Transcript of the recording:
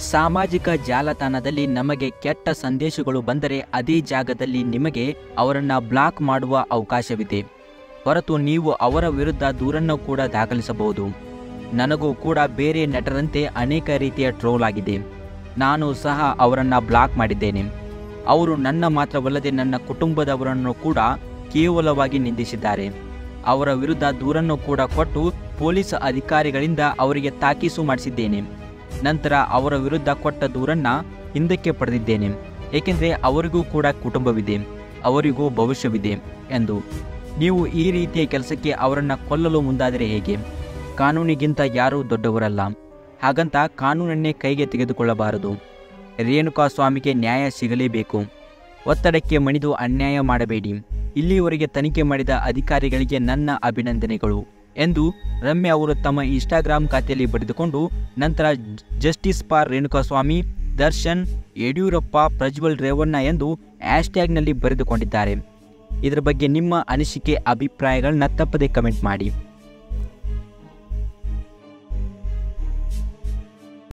ಸಾಮಾಜಿಕ ಜಾಲತಾಣದಲ್ಲಿ ನಮಗೆ ಕೆಟ್ಟ ಸಂದೇಶಗಳು ಬಂದರೆ ಅದೇ ಜಾಗದಲ್ಲಿ ನಿಮಗೆ ಅವರನ್ನು ಬ್ಲಾಕ್ ಮಾಡುವ ಅವಕಾಶವಿದೆ ಹೊರತು ನೀವು ಅವರ ವಿರುದ್ಧ ದೂರನ್ನು ಕೂಡ ದಾಖಲಿಸಬಹುದು ನನಗೂ ಕೂಡ ಬೇರೆ ನಟರಂತೆ ಅನೇಕ ರೀತಿಯ ಟ್ರೋಲ್ ಆಗಿದೆ ನಾನು ಸಹ ಅವರನ್ನು ಬ್ಲಾಕ್ ಮಾಡಿದ್ದೇನೆ ಅವರು ನನ್ನ ಮಾತ್ರವಲ್ಲದೆ ನನ್ನ ಕುಟುಂಬದವರನ್ನು ಕೂಡ ಕೇವಲವಾಗಿ ನಿಂದಿಸಿದ್ದಾರೆ ಅವರ ವಿರುದ್ಧ ದೂರನ್ನು ಕೂಡ ಕೊಟ್ಟು ಪೊಲೀಸ್ ಅಧಿಕಾರಿಗಳಿಂದ ಅವರಿಗೆ ತಾಕೀಸು ಮಾಡಿಸಿದ್ದೇನೆ ನಂತರ ಅವರ ವಿರುದ್ಧ ಕೊಟ್ಟ ದೂರನ್ನ ಹಿಂದಕ್ಕೆ ಪಡೆದಿದ್ದೇನೆ ಏಕೆಂದರೆ ಅವರಿಗೂ ಕೂಡ ಕುಟುಂಬವಿದೆ ಅವರಿಗೂ ಭವಿಷ್ಯವಿದೆ ಎಂದು ನೀವು ಈ ರೀತಿಯ ಕೆಲಸಕ್ಕೆ ಅವರನ್ನು ಕೊಲ್ಲಲು ಮುಂದಾದರೆ ಹೇಗೆ ಕಾನೂನಿಗಿಂತ ಯಾರೂ ದೊಡ್ಡವರಲ್ಲ ಹಾಗಂತ ಕಾನೂನನ್ನೇ ಕೈಗೆ ತೆಗೆದುಕೊಳ್ಳಬಾರದು ರೇಣುಕಾ ಸ್ವಾಮಿಗೆ ನ್ಯಾಯ ಸಿಗಲೇಬೇಕು ಒತ್ತಡಕ್ಕೆ ಮಣಿದು ಅನ್ಯಾಯ ಮಾಡಬೇಡಿ ಇಲ್ಲಿಯವರೆಗೆ ತನಿಖೆ ಮಾಡಿದ ಅಧಿಕಾರಿಗಳಿಗೆ ನನ್ನ ಅಭಿನಂದನೆಗಳು ಎಂದು ರಮ್ಯಾ ಅವರು ತಮ್ಮ ಇನ್ಸ್ಟಾಗ್ರಾಮ್ ಖಾತೆಯಲ್ಲಿ ಬರೆದುಕೊಂಡು ನಂತರ ಜಸ್ಟಿಸ್ ಫಾರ್ ರೇಣುಕಾಸ್ವಾಮಿ ದರ್ಶನ್ ಯಡಿಯೂರಪ್ಪ ಪ್ರಜ್ವಲ್ ರೇವಣ್ಣ ಎಂದು ಹ್ಯಾಶ್ಟ್ಯಾಗ್ನಲ್ಲಿ ಬರೆದುಕೊಂಡಿದ್ದಾರೆ ಇದರ ಬಗ್ಗೆ ನಿಮ್ಮ ಅನಿಸಿಕೆ ಅಭಿಪ್ರಾಯಗಳನ್ನ ತಪ್ಪದೆ ಕಮೆಂಟ್ ಮಾಡಿ